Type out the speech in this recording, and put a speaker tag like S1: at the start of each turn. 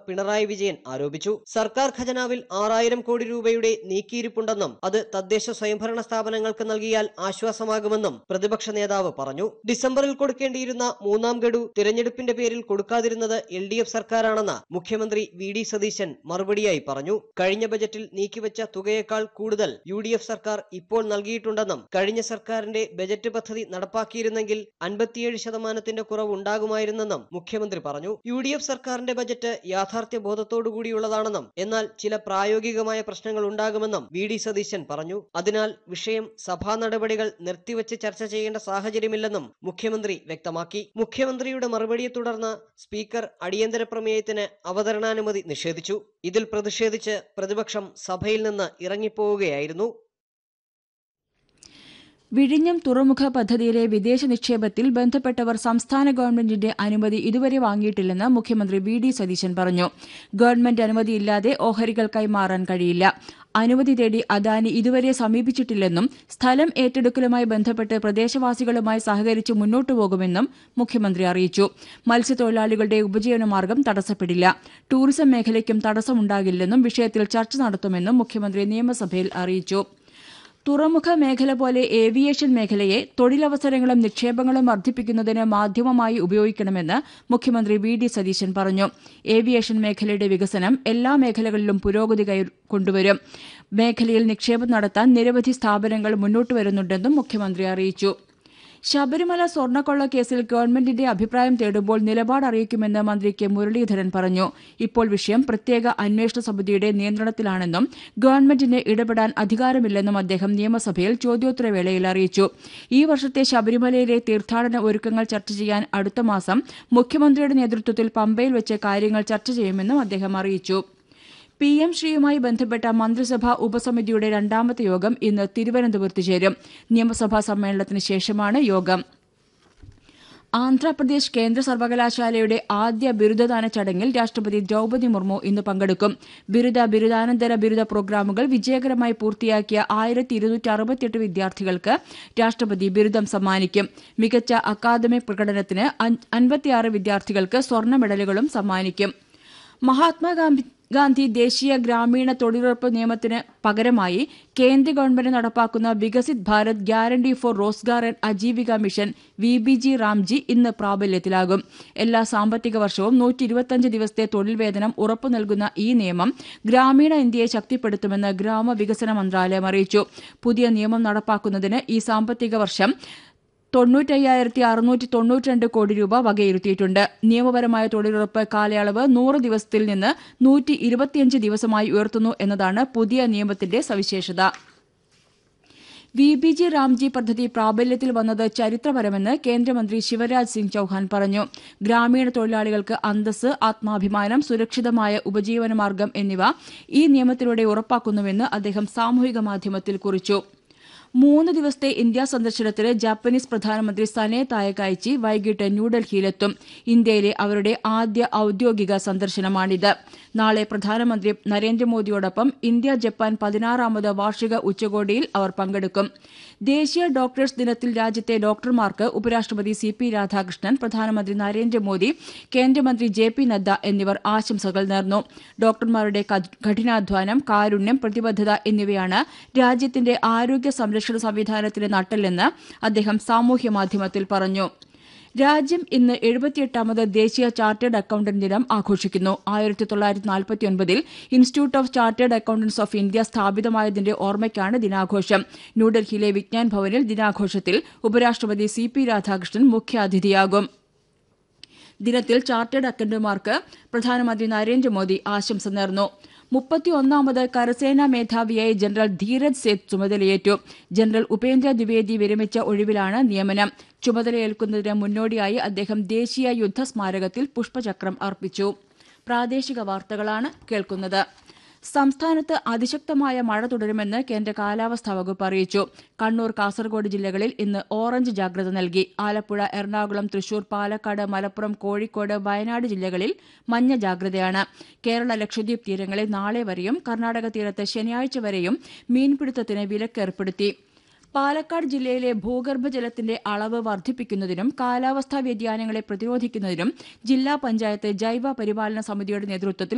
S1: പിണറായി വിജയൻ ആരോപിച്ചു സർക്കാർ ഖജനാവിൽ ആറായിരം കോടി രൂപയുടെ നീക്കിയിരിപ്പുണ്ടെന്നും അത് തദ്ദേശ സ്വയംഭരണ സ്ഥാപനങ്ങൾക്ക് നൽകിയാൽ ആശ്വാസമാകുമെന്നും പ്രതിപക്ഷ നേതാവ് പറഞ്ഞു ഡിസംബറിൽ കൊടുക്കേണ്ടിയിരുന്ന മൂന്നാം ഗഡു തിരഞ്ഞെടുപ്പിന്റെ പേരിൽ കൊടുക്കാതിരുന്നത് എൽ ഡി എഫ് സർക്കാരാണെന്ന് മുഖ്യമന്ത്രി വി ഡി സതീശൻ മറുപടിയായി പറഞ്ഞു കഴിഞ്ഞ ബജറ്റിൽ നീക്കിവെച്ച തുകയേക്കാൾ കൂടുതൽ യു ഡി എഫ് സർക്കാർ ഇപ്പോൾ നൽകിയിട്ടുണ്ടെന്നും കഴിഞ്ഞ സർക്കാരിന്റെ ബജറ്റ് പദ്ധതി നടപ്പാക്കിയിരുന്നെങ്കിൽ അൻപത്തിയേഴ് ശതമാനത്തിന്റെ കുറവ് ഉണ്ടാകുമായിരുന്നെന്നും മുഖ്യമന്ത്രി പറഞ്ഞു യു ഡി എഫ് സർക്കാരിന്റെ ബജറ്റ് യാഥാർത്ഥ്യ ബോധത്തോടുകൂടിയുള്ളതാണെന്നും എന്നാൽ ചില പ്രായോഗികമായ പ്രശ്നങ്ങൾ ഉണ്ടാകുമെന്നും വി ഡി സതീശൻ പറഞ്ഞു അതിനാൽ വിഷയം സഭാ നടപടികൾ നിർത്തിവെച്ച് ചർച്ച ചെയ്യേണ്ട സാഹചര്യമില്ലെന്നും മുഖ്യമന്ത്രി വ്യക്തമാക്കി മുഖ്യമന്ത്രിയുടെ മറുപടിയെ തുടർന്ന് സ്പീക്കർ അടിയന്തര പ്രമേയത്തിന് അവതരണാനുമതി നിഷേധിച്ചു ഇതിൽ പ്രതിഷേധിച്ച് പ്രതിപക്ഷം സഭയിൽ നിന്ന് ഇറങ്ങിപ്പോവുകയായിരുന്നു
S2: വിഴിഞ്ഞം തുറമുഖ പദ്ധതിയിലെ വിദേശ നിക്ഷേപത്തിൽ ബന്ധപ്പെട്ടവർ സംസ്ഥാന ഗവൺമെന്റിന്റെ അനുമതി ഇതുവരെ വാങ്ങിയിട്ടില്ലെന്ന് മുഖ്യമന്ത്രി വി ഡി സതീശൻ പറഞ്ഞു ഗവൺമെന്റ് അനുമതിയില്ലാതെ ഓഹരികൾ കൈമാറാൻ കഴിയില്ല അനുമതി തേടി അദാനി ഇതുവരെ സമീപിച്ചിട്ടില്ലെന്നും സ്ഥലം ഏറ്റെടുക്കലുമായി ബന്ധപ്പെട്ട് പ്രദേശവാസികളുമായി സഹകരിച്ച് മുന്നോട്ടു പോകുമെന്നും മുഖ്യമന്ത്രി അറിയിച്ചു മത്സ്യത്തൊഴിലാളികളുടെ ഉപജീവനമാർഗം തടസ്സപ്പെടില്ല ടൂറിസം മേഖലയ്ക്കും തടസ്സമുണ്ടാകില്ലെന്നും വിഷയത്തിൽ ചർച്ച നടത്തുമെന്നും മുഖ്യമന്ത്രി നിയമസഭയിൽ അറിയിച്ചു തുറമുഖ മേഖല പോലെ ഏവിയേഷൻ മേഖലയെ തൊഴിലവസരങ്ങളും നിക്ഷേപങ്ങളും വർദ്ധിപ്പിക്കുന്നതിന് മാധ്യമമായി ഉപയോഗിക്കണമെന്ന് മുഖ്യമന്ത്രി വി ഡി സതീശൻ പറഞ്ഞു ഏവിയേഷൻ മേഖലയുടെ വികസനം എല്ലാ മേഖലകളിലും പുരോഗതി കൈ- കൊണ്ടുവരും മേഖലയിൽ നിക്ഷേപം നടത്താൻ നിരവധി സ്ഥാപനങ്ങൾ മുന്നോട്ട് വരുന്നുണ്ടെന്നും മുഖ്യമന്ത്രി അറിയിച്ചു ശബരിമല സ്വർണ്ണക്കൊള്ള കേസിൽ ഗവൺമെന്റിന്റെ അഭിപ്രായം തേടുമ്പോൾ നിലപാട് അറിയിക്കുമെന്ന് മന്ത്രി കെ മുരളീധരൻ പറഞ്ഞു ഇപ്പോൾ വിഷയം പ്രത്യേക അന്വേഷണ സമിതിയുടെ നിയന്ത്രണത്തിലാണെന്നും ഗവൺമെന്റിന് ഇടപെടാൻ അധികാരമില്ലെന്നും അദ്ദേഹം നിയമസഭയിൽ ചോദ്യോത്തരവേളയിൽ അറിയിച്ചു ഈ വർഷത്തെ ശബരിമലയിലെ തീർത്ഥാടന ഒരുക്കങ്ങൾ ചർച്ച ചെയ്യാൻ അടുത്ത മാസം മുഖ്യമന്ത്രിയുടെ നേതൃത്വത്തിൽ പമ്പയിൽ വെച്ച് കാര്യങ്ങൾ ചർച്ച ചെയ്യുമെന്നും അദ്ദേഹം അറിയിച്ചു പി എം ശ്രീയുമായി ബന്ധപ്പെട്ട മന്ത്രിസഭാ ഉപസമിതിയുടെ രണ്ടാമത്തെ യോഗം ഇന്ന് തിരുവനന്തപുരത്ത് ചേരും നിയമസഭാ സമ്മേളനത്തിന് ശേഷമാണ് യോഗം ആന്ധ്രാപ്രദേശ് കേന്ദ്ര സർവകലാശാലയുടെ ആദ്യ ബിരുദദാന ചടങ്ങിൽ രാഷ്ട്രപതി ദ്രൌപദി മുർമു ഇന്ന് പങ്കെടുക്കും ബിരുദ ബിരുദാനന്തര ബിരുദ പ്രോഗ്രാമുകൾ വിജയകരമായി പൂർത്തിയാക്കിയ ആയിരത്തി ഇരുന്നൂറ്റി അറുപത്തിയെട്ട് വിദ്യാർത്ഥികൾക്ക് രാഷ്ട്രപതി ബിരുദം സമ്മാനിക്കും മികച്ച അക്കാദമിക് പ്രകടനത്തിന് അൻ- അൻപത്തിയാറ് വിദ്യാർത്ഥികൾക്ക് സ്വർണ്ണ മെഡലുകളും സമ്മാനിക്കും മഹാത്മാഗാന്ധി ഗാന്ധി ദേശീയ ഗ്രാമീണ തൊഴിലുറപ്പ് നിയമത്തിന് പകരമായി കേന്ദ്ര ഗവൺമെന്റ് നടപ്പാക്കുന്ന Viksit Bharat guarantee for Rozgar and Ajeevika mission V B G Ramji ഇന്ന് പ്രാബല്യത്തിലാകും എല്ലാ സാമ്പത്തിക വർഷവും നൂറ്റി ഇരുപത്തിയഞ്ച് ദിവസത്തെ തൊഴിൽ വേതനം ഉറപ്പു നൽകുന്ന ഈ നിയമം ഗ്രാമീണ ഇന്ത്യയെ ശക്തിപ്പെടുത്തുമെന്ന് ഗ്രാമവികസന മന്ത്രാലയം അറിയിച്ചു പുതിയ നിയമം നടപ്പാക്കുന്നതിന് ഈ സാമ്പത്തിക വർഷം തൊണ്ണൂറ്റയ്യായിരത്തി അറുന്നൂറ്റി തൊണ്ണൂറ്റിരണ്ട് കോടി രൂപ വകയിരുത്തിയിട്ടുണ്ട് നിയമപരമായ തൊഴിലുറപ്പ് കാലയളവ് നൂറ് ദിവസത്തിൽ നിന്ന് നൂറ്റി ഇരുപത്തിയഞ്ച് ദിവസമായി ഉയർത്തുന്നു എന്നതാണ് പുതിയ നിയമത്തിന്റെ സവിശേഷത വി ബി ജി റാംജി പദ്ധതി പ്രാബല്യത്തിൽ വന്നത് ചരിത്രപരമെന്ന് കേന്ദ്രമന്ത്രി ശിവരാജ് സിംഗ് ചൌഹാൻ പറഞ്ഞു ഗ്രാമീണ തൊഴിലാളികൾക്ക് അന്തസ് ആത്മാഭിമാനം സുരക്ഷിതമായ ഉപജീവനമാർഗം എന്നിവ ഈ നിയമത്തിലൂടെ ഉറപ്പാക്കുന്നുവെന്ന് അദ്ദേഹം സാമൂഹിക മാധ്യമത്തിൽ കുറിച്ചു മൂന്ന് ദിവസത്തെ ഇന്ത്യ സന്ദർശനത്തിന് ജാപ്പനീസ് പ്രധാനമന്ത്രി സനെ തായകായ്ചി വൈകിട്ട് ന്യൂഡൽഹിയിലെത്തും ഇന്ത്യയിലെ അവരുടെ ആദ്യ ഔദ്യോഗിക സന്ദർശനമാണിത് നാളെ പ്രധാനമന്ത്രി നരേന്ദ്രമോദിയോടൊപ്പം ഇന്ത്യ ജപ്പാൻ പതിനാറാമത് വാർഷിക ഉച്ചകോടിയിൽ അവർ പങ്കെടുക്കും ദേശീയ ഡോക്ടേഴ്സ് ദിനത്തിൽ രാജ്യത്തെ ഡോക്ടർമാർക്ക് ഉപരാഷ്ട്രപതി സി പി രാധാകൃഷ്ണൻ പ്രധാനമന്ത്രി നരേന്ദ്രമോദി കേന്ദ്രമന്ത്രി ജെ പി നദ്ദ എന്നിവർ ആശംസകൾ നേർന്നു ഡോക്ടർമാരുടെ കഠ്- കഠിനാധ്വാനം കാരുണ്യം പ്രതിബദ്ധത എന്നിവയാണ് രാജ്യത്തിന്റെ ആരോഗ്യ സംരക്ഷണ സംവിധാനത്തിന്റെ നട്ടെല്ലെന്ന് അദ്ദേഹം സാമൂഹ്യ മാധ്യമത്തിൽ പറഞ്ഞു രാജ്യം ഇന്ന് എഴുപത്തിയെട്ടാമത് ദേശീയ ചാർട്ടേഡ് അക്കൌണ്ടന്റ് ദിനം ആഘോഷിക്കുന്നു ആയിരത്തി തൊള്ളായിരത്തി നാൽപ്പത്തിയൊൻപതിൽ institute of chartered accountants of India സ്ഥാപിതമായതിന്റെ ഓർമ്മയ്ക്കാണ് ദിനാഘോഷം ന്യൂഡൽഹിയിലെ വിജ്ഞാൻ ഭവനിൽ ദിനാഘോഷത്തിൽ ഉപരാഷ്ട്രപതി സി പി രാധാകൃഷ്ണൻ മുഖ്യാതിഥിയാകും ദിനത്തിൽ ചാർട്ടേഡ് അക്കൌണ്ടന്റുമാർക്ക് പ്രധാനമന്ത്രി നരേന്ദ്രമോദി ആശംസ നേർന്നു മുപ്പത്തിയൊന്നാമത് കരസേനാ മേധാവിയായി ജനറൽ ധീരജ് സേത്ത് ചുമതലയേറ്റു ജനറൽ ഉപേന്ദ്ര ദ്വിവേദി വിരമിച്ച ഒഴിവിലാണ് നിയമനം ചുമതലയേൽക്കുന്നതിന് മുന്നോടിയായി അദ്ദേഹം ദേശീയ യുദ്ധ സ്മാരകത്തിൽ പുഷ്പചക്രം അർപ്പിച്ചു പ്രാദേശിക വാർത്തകളാണ് കേൾക്കുന്നത് സംസ്ഥാനത്ത് അതിശക്തമായ മഴ തുടരുമെന്ന് കേന്ദ്ര കാലാവസ്ഥാ വകുപ്പ് അറിയിച്ചു കണ്ണൂർ കാസർഗോഡ് ജില്ലകളിൽ ഇന്ന് ഓറഞ്ച് ജാഗ്രത നൽകി ആലപ്പുഴ എറണാകുളം തൃശൂർ പാലക്കാട് മലപ്പുറം കോഴിക്കോട് വയനാട് ജില്ലകളിൽ മഞ്ഞ ജാഗ്രതയാണ് കേരള ലക്ഷദ്വീപ് തീരങ്ങളിൽ നാളെ വരെയും കർണാടക തീരത്ത് ശനിയാഴ്ച വരെയും മീൻപിടുത്തത്തിന് വിലക്ക് ഏർപ്പെടുത്തി പാലക്കാട് ജില്ലയിലെ ഭൂഗർഭജലത്തിന്റെ അളവ് വർദ്ധിപ്പിക്കുന്നതിനും കാലാവസ്ഥാ വ്യതിയാനങ്ങളെ പ്രതിരോധിക്കുന്നതിനും ജില്ലാ പഞ്ചായത്ത് ജൈവ പരിപാലന സമിതിയുടെ നേതൃത്വത്തിൽ